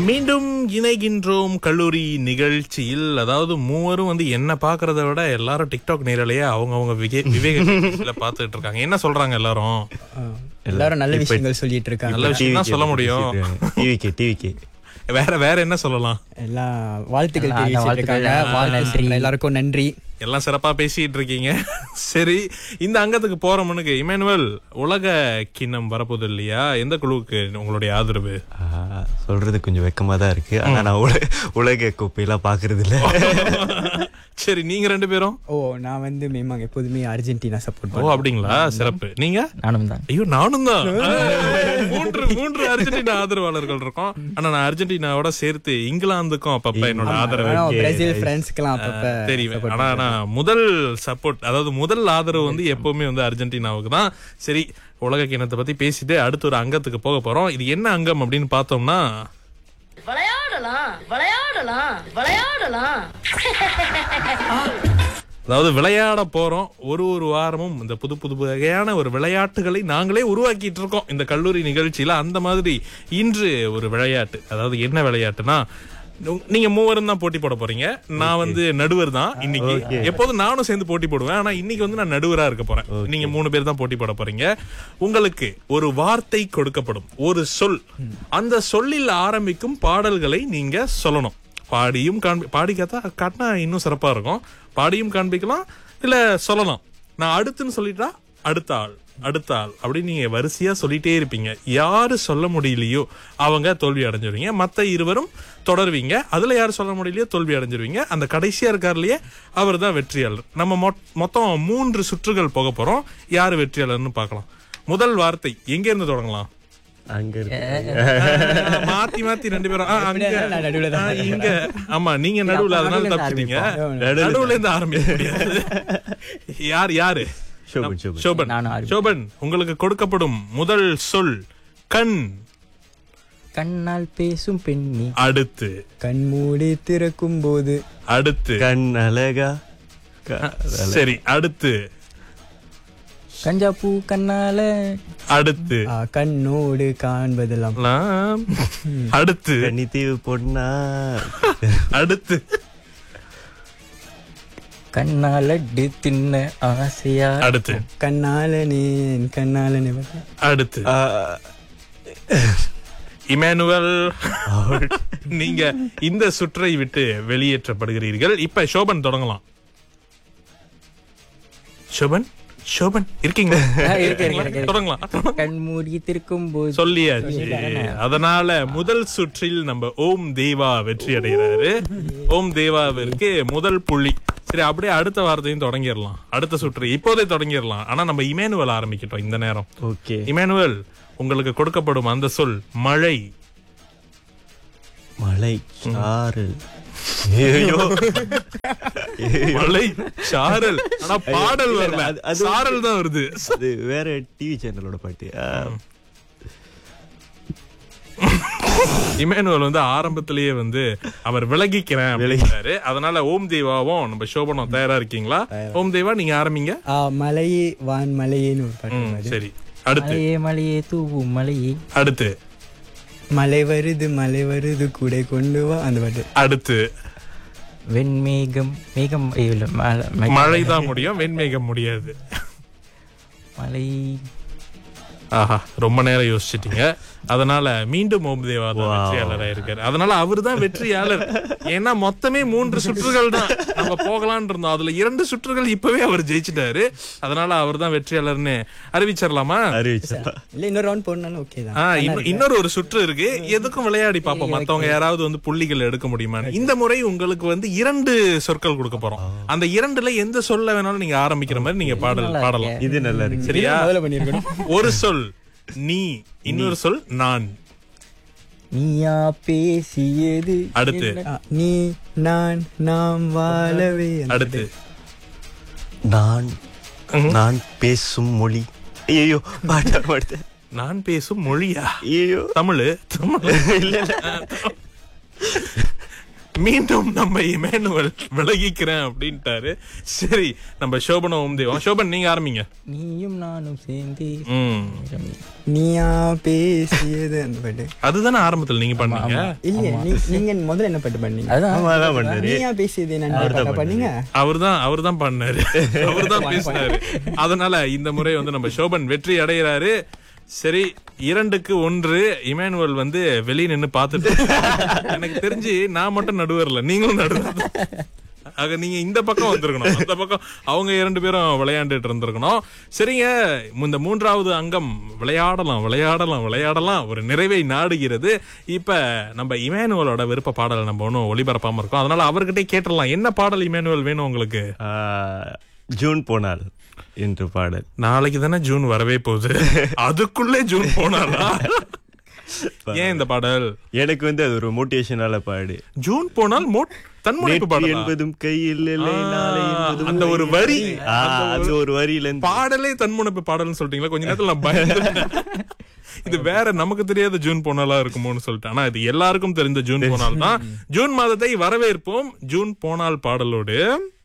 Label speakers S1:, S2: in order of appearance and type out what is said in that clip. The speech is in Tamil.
S1: மீண்டும் இணைகின்றோம் கல்லூரி நிகழ்ச்சியில் அதாவது மூவரும் வந்து என்ன பாக்குறத விட எல்லாரும் டிக்டாக் நேரலையே அவங்க அவங்க விவேக பாத்துட்டு இருக்காங்க என்ன சொல்றாங்க எல்லாரும்
S2: எல்லாரும் நல்ல விஷயங்கள் சொல்லிட்டு இருக்காங்க
S1: நல்ல விஷயம் தான் சொல்ல முடியும்
S3: டிவிக்கு டிவிக்கு
S1: வேற வேற என்ன சொல்லலாம்
S2: எல்லாம் வாழ்த்துக்கள்
S4: எல்லாம் அந்த
S2: தெரிவிச்சிட்டு இருக்காங்க
S4: வாழ்த்துக்கள்,
S2: வாழ்த்து
S4: நன்றி.
S2: சொல்றேன். எல்லாருக்கும் நன்றி
S1: எல்லாம் சிறப்பா பேசிட்டு இருக்கீங்க சரி இந்த அங்கத்துக்கு போற முன்னுக்கு இமானுவல் உலக கிண்ணம் வரப்போகுது இல்லையா எந்த குழுவுக்கு உங்களுடைய ஆதரவு
S3: ஆ, சொல்றது கொஞ்சம் வெக்கமா தான் இருக்கு ஆனா நான் உல- உலக கோப்பையெல்லாம் பாக்குறது இல்ல
S1: சரி நீங்க ரெண்டு பேரும்
S2: ஓ நான் வந்து மேமாங்க எப்போதுமே அர்ஜென்டினா சப்போர்ட்
S1: ஓ
S2: பண்ணுவேன்
S1: அப்படிங்களா சிறப்பு நீங்க
S4: நானும் தான்
S1: ஐயோ நானும் தான் மூன்று மூன்று அர்ஜென்டினா ஆதரவாளர்கள் இருக்கோம் ஆனா நான் அர்ஜென்டினாவோட சேர்த்து இங்கிலாந்துக்கும் அப்பப்ப என்னோட ஆதரவு
S2: ஆனா, பிரேசில் பிரான்ஸ்க்கெல்லாம் அப்பப்ப
S1: தெரியும் ஆனா நான் முதல் சப்போர்ட் அதாவது முதல் ஆதரவு வந்து எப்பவுமே வந்து அர்ஜென்டினாவுக்கு தான் சரி உலக கிணத்தை பத்தி பேசிட்டு அடுத்து ஒரு அங்கத்துக்கு போக போறோம் இது என்ன அங்கம் அப்படின்னு பார்த்தோம்னா
S5: விளையாடலாம் விளையாடலாம் விளையாடலாம்
S1: அதாவது விளையாட போறோம் ஒரு ஒரு வாரமும் இந்த புது புது வகையான ஒரு விளையாட்டுகளை நாங்களே உருவாக்கிட்டு இருக்கோம் இந்த கல்லூரி நிகழ்ச்சியில அந்த மாதிரி இன்று ஒரு விளையாட்டு அதாவது என்ன விளையாட்டுனா உ- நீங்க மூவரும் தான் போட்டி போட போறீங்க நான் வந்து நடுவர் தான் இன்னைக்கு எப்போதும் நானும் சேர்ந்து போட்டி போடுவேன் ஆனா இன்னைக்கு வந்து நான் நடுவரா இருக்க போறேன் நீங்க மூணு பேர் தான் போட்டி போட போறீங்க உங்களுக்கு ஒரு வார்த்தை கொடுக்கப்படும் ஒரு சொல் அந்த சொல்லில் ஆரம்பிக்கும் பாடல்களை நீங்க சொல்லணும் பாடியும் காண்பி பாடி காத்தா காட்டினா இன்னும் சிறப்பா இருக்கும் பாடியும் காண்பிக்கலாம் இல்ல சொல்லலாம் நான் அடுத்துன்னு சொல்லிட்டா அடுத்த ஆள் அடுத்த ஆள் அப்படி நீங்க வரிசையா சொல்லிட்டே இருப்பீங்க யாரு சொல்ல முடியலையோ அவங்க தோல்வி அடைஞ்சிருவீங்க மத்த இருவரும் தொடருவீங்க அதுல யாரு சொல்ல முடியலையோ தோல்வி அடைஞ்சிருவீங்க அந்த கடைசியா இருக்கார்லயே அவர் தான் வெற்றியாளர் நம்ம மொ- மொத்தம் மூன்று சுற்றுகள் போக போறோம் யாரு வெற்றியாளர்னு பார்க்கலாம் முதல் வார்த்தை எங்க இருந்து தொடங்கலாம்
S3: அங்க இருக்கு
S1: மாத்தி மாத்தி ரெண்டு பேரும் ஆ, அங்க,
S2: நான் நடுவுல தான்
S1: ஆ, இங்க ஆமா நீங்க நடுவுல அதனால
S4: நடுவுல
S1: தப்பிச்சிட்டீங்க
S2: ஆரம்பிப்போம்.
S1: நடுவுல இருந்து ஆரம்பிக்க முடியாது யார் யாரு
S3: சோபன் சோபன்
S1: சோபன்
S4: நானும் ஆரம்பிக்கிறேன்.
S1: சோபன் உங்களுக்கு கொடுக்கப்படும் முதல் சொல் கண்
S4: கண்ணால் பேசும் பெண்ணி
S1: அடுத்து
S2: கண் மூடி திறக்கும் போது
S1: அடுத்து
S3: கண் அழகா க-
S1: சரி அடுத்து
S4: கஞ்சா பூ கண்ணால
S1: அடுத்து
S2: ஆ, கண்ணோடு காண்பதெல்லாம்
S1: லாம். அடுத்து
S3: கன்னித்தீவு பொண்ணா
S1: அடுத்து
S4: கண்ணால் லட்டு தின்ன ஆசையா
S1: அடுத்து
S2: கண்ணாலனே கண்ணாலனே
S1: அடுத்து
S3: ஆ,
S1: இமானுவல் நீங்க இந்த சுற்றை விட்டு வெளியேற்றப்படுகிறீர்கள் இப்ப சோபன் தொடங்கலாம் சோபன் சோபன் இருக்கீங்க
S4: இருக்கு, இருக்கு, இருக்கு.
S1: தொடங்கலாம்
S4: கண் மூடி திருக்கும் போது
S1: சொல்லியாச்சு அதனால முதல் சுற்றில் நம்ம ஓம் தேவா வெற்றி அடைகிறாரு ஓம் தேவாவிற்கு முதல் புள்ளி சரி அப்படியே அடுத்த வாரத்தையும் தொடங்கிடலாம் அடுத்த சுற்று இப்போதே தொடங்கிடலாம் ஆனா நம்ம இமானுவல் ஆரம்பிக்கட்டும் இந்த நேரம்
S3: ஓகே
S1: இமானுவல் உங்களுக்கு கொடுக்கப்படும் அந்த சொல் மழை
S3: மலை சாறு ஐயோ
S1: மழை சாரல் ஆனா பாடல்
S3: இல்ல,
S1: வரல
S3: அது- அது-
S1: சாரல் தான் வருது
S3: அது வேற டிவி சேனலோட பாட்டு ஆ,
S1: இமானுவல் வந்து ஆரம்பத்திலேயே வந்து அவர் விலகிக்கிறேன் அப்படிங்கிறாரு அதனால ஓம் தேவாவும் நம்ம சோபனம் தயாரா இருக்கீங்களா ஓம் தேவா நீங்க ஆரம்பிங்க
S2: ஆ, மலையே வான் மலையேன்னு ஒரு பாட்டு
S1: ம்,
S2: வருது.
S1: சரி அடுத்து
S4: மலையே மலையே தூவும் மலையே
S1: அடுத்து
S2: மலை வருது மலை வருது கூடை கொண்டு வா அந்த பாட்டு
S1: அடுத்து
S4: வெண்மேகம் மேகம் ஐயோ, இல்ல, மழை- மழை-
S1: மழை தான் முடியும் வெண்மேகம் முடியாது
S4: மலை
S1: ஆஹா ரொம்ப நேரம் யோசிச்சிட்டீங்க அதனால மீண்டும் ஓம் தேவா தான் வெற்றியாளராக இருக்காரு அதனால அவர் தான் வெற்றியாளர் ஏன்னா மொத்தமே மூன்று சுற்றுகள் தான் நம்ம போகலான் இருந்தோம் அதுல இரண்டு சுற்றுகள் இப்பவே அவர் ஜெயிச்சிட்டாரு அதனால அவர் தான் வெற்றியாளர்னு அறிவிச்சிடலாமா
S3: அறிவிச்சா
S2: இல்ல இன்னொரு ரவுண்ட் போடனாலும் ஓகே தான்
S1: ஆ, இன்னொ- இன்னொரு ஒரு சுற்று இருக்கு எதுக்கும் விளையாடி பார்ப்போம் மத்தவங்க யாராவது வந்து புள்ளிகள் எடுக்க முடியுமா இந்த முறை உங்களுக்கு வந்து இரண்டு சொற்கள் கொடுக்க போறோம் அந்த இரண்டுல எந்த சொல்ல வேணாலும் நீங்க ஆரம்பிக்கிற மாதிரி நீங்க பாடல் பாடலாம்
S3: இது நல்லா இருக்கு
S1: சரியா
S2: முதல்ல பண்ணிருக்கணும்
S1: ஒரு சொல் நீ இன்னொரு சொல் நான்
S4: நீயா பேசியது
S1: அடுத்து
S2: ஆ, நீ நான் நாம் வாழவே அந்த
S1: அடுத்து
S3: நான் நான் பேசும் மொழி ஐயோ பாட்டா பாட்டு
S1: நான் பேசும் மொழியா
S3: ஐயோ
S1: தமிழ் தமிழ்
S3: இல்ல இல்ல
S1: மீண்டும் நம்ம இமேனுவல் விலகிக்கிறேன் அப்படின்ட்டாரு சரி நம்ம சோபனம் உம்தேவம் சோபன் நீங்க ஆரம்பிங்க
S4: நீயும் நானும் சேர்ந்து
S1: ம்
S2: நீயா பேசியது அந்த பாட்டு
S1: அதுதானே ஆரம்பத்துல நீங்க பண்ணீங்க
S2: இல்லையே நீ- நீங்க முதல்ல என்ன பாட்டு பண்ணீங்க
S4: அதுதான்
S3: ஆமா அதான் பண்ணாரு
S2: நீயா பேசியது என்ன பாட்டா பண்ணீங்க
S1: அவர்தான் அவர்தான் பண்ணாரு அவர்தான் பேசினாரு அதனால இந்த முறை வந்து நம்ம சோபன் வெற்றி அடைகிறாரு சரி இரண்டுக்கு ஒன்று இமானுவல் வந்து வெளியே நின்னு பார்த்துட்டு எனக்கு தெரிஞ்சு நான் மட்டும் நடுவர்ல நீங்களும் நடுவர் ஆக நீங்க இந்த பக்கம் வந்திருக்கணும் அந்த பக்கம் அவங்க இரண்டு பேரும் விளையாண்டுட்டு இருந்திருக்கணும் சரிங்க இந்த மூன்றாவது அங்கம் விளையாடலாம் விளையாடலாம் விளையாடலாம் ஒரு நிறைவை நாடுகிறது இப்ப நம்ம இமானுவலோட விருப்ப பாடல் நம்ம ஒன்றும் ஒளிபரப்பாம இருக்கோம் அதனால அவர்கிட்டே கேட்டுடலாம் என்ன பாடல் இமானுவல் வேணும் உங்களுக்கு
S3: ஆ, ஜூன் போனால் என்று பாடல்
S1: நாளைக்கு தானே ஜூன் வரவே போகுது அதுக்குள்ளே ஜூன் போனாலா ஏன் இந்த பாடல்
S3: எனக்கு வந்து அது ஒரு மோட்டிவேஷனால பாடு
S1: ஜூன் போனால் மோட் தன்முனைப்பு
S3: நேற்று
S1: பாடல்
S3: என்பதும் கையில் இல்லை நாளை என்பதும்
S1: அந்த ஒரு வரி
S3: ஆ, அந்த ஒரு வரியில இருந்து
S1: பாடலே தன்முனைப்பு பாடல்னு சொல்லிட்டீங்களா கொஞ்ச நேரத்துல நான் பயந்துட்டேன். இது வேற நமக்கு தெரியாத ஜூன் போனாலா இருக்குமோன்னு சொல்லிட்டு ஆனா இது எல்லாருக்கும் தெரிந்த ஜூன் போனால் தான் ஜூன் மாதத்தை வரவேற்போம் ஜூன் போனால் பாடலோடு